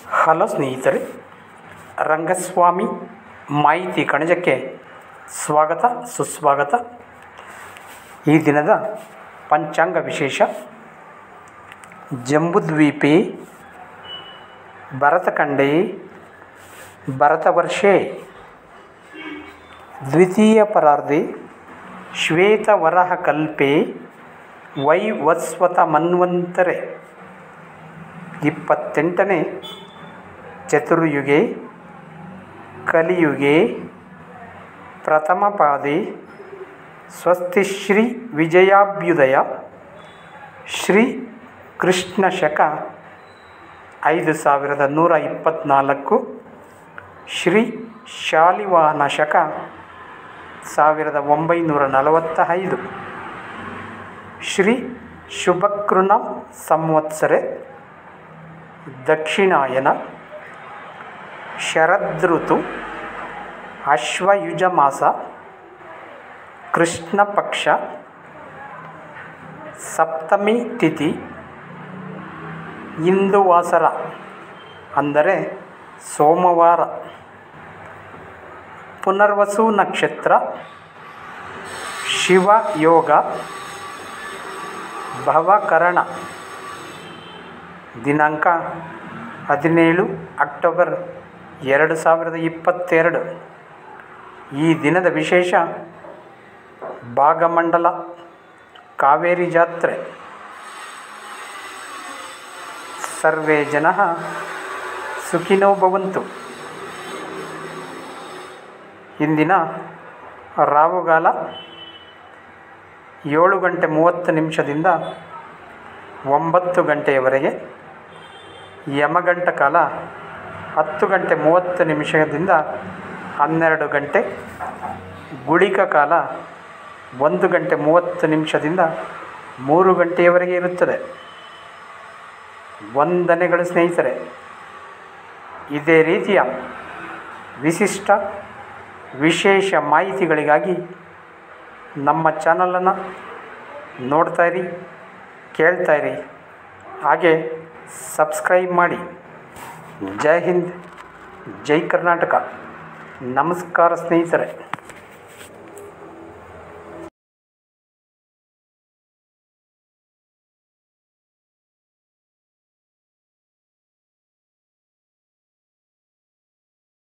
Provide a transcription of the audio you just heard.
hello ಸ್ನೇಹಿತರೆ ರಂಗಸ್ವಾಮಿ ಮಾಹಿತಿ ಕಣಜಕ್ಕೆ ಸ್ವಾಗತ ಸುಸ್ವಾಗತ ಈ ದಿನದ ಪಂಚಾಂಗ ವಿಶೇಷ ಜಂಬುದ್ವೀಪೆ ಭರತಖಂಡೇ ಭರತವರ್ಷೇ ದ್ವಿತೀಯ ಪರಾರ್ಧೆ ಶ್ವೇತವರಹಕಲ್ಪೆ ವೈವಸ್ವತ ಮನ್ವಂತರೆ ಇಪ್ಪತ್ತೆಂಟನೇ ಚತುರ್ಯುಗೆ ಕಲಿಯುಗೆ ಪ್ರಥಮ ಪಾದೆ ಸ್ವಸ್ತಿ ಶ್ರೀ ವಿಜಯಾಭ್ಯುದಯ ಶ್ರೀ ಕೃಷ್ಣ ಶಕ ಐದು ಸಾವಿರದ ನೂರ ಇಪ್ಪತ್ತ್ನಾಲ್ಕು ಶ್ರೀ ಶಾಲಿವಾಹನ ಶಕ ಸಾವಿರದ ಒಂಬೈನೂರ ನಲವತ್ತ ಐದು ಶ್ರೀ ಶುಭಕೃಣ ಸಂವತ್ಸರೆ ದಕ್ಷಿಣಾಯನ ಶರದೃತು ಅಶ್ವಯುಜ ಮಾಸ ಕೃಷ್ಣ ಪಕ್ಷ ಸಪ್ತಮಿ ತಿಥಿ ಇಂದುವಾಸರ ಅಂದರೆ ಸೋಮವಾರ ಪುನರ್ವಸು ನಕ್ಷತ್ರ ಶಿವಯೋಗ ಭವಕರಣ ದಿನಾಂಕ ಹದಿನೇಳು ಅಕ್ಟೋಬರ್ ಎರಡು ಸಾವಿರದ ಇಪ್ಪತ್ತೆರಡು ಈ ದಿನದ ವಿಶೇಷ ಭಾಗಮಂಡಲ ಕಾವೇರಿ ಜಾತ್ರೆ ಸರ್ವೇ ಜನ ಸುಖಿನೋ ಭವಂತು ಇಂದಿನ ರಾಹುಗಾಲ ಏಳು ಗಂಟೆ ಮೂವತ್ತು ನಿಮಿಷದಿಂದ ಒಂಬತ್ತು ಗಂಟೆಯವರೆಗೆ ಯಮಗಂಟ ಕಾಲ ಹತ್ತು ಗಂಟೆ ಮೂವತ್ತು ನಿಮಿಷದಿಂದ ಹನ್ನೆರಡು ಗಂಟೆ ಗುಳಿಕ ಕಾಲ ಒಂದು ಗಂಟೆ ಮೂವತ್ತು ನಿಮಿಷದಿಂದ ಮೂರು ಗಂಟೆಯವರೆಗೆ ಇರುತ್ತದೆ ವಂದನೆಗಳು ಸ್ನೇಹಿತರೆ ಇದೇ ರೀತಿಯ ವಿಶಿಷ್ಟ ವಿಶೇಷ ಮಾಹಿತಿಗಳಿಗಾಗಿ ನಮ್ಮ ಚಾನಲನ್ನು ನೋಡ್ತಾಯಿರಿ ಕೇಳ್ತಾಯಿರಿ ಹಾಗೆ ಸಬ್ಸ್ಕ್ರೈಬ್ ಮಾಡಿ ಜೈ ಹಿಂದ್ ಜೈ ಕರ್ನಾಟಕ ನಮಸ್ಕಾರ ಸ್ನೇಹಿತರೆ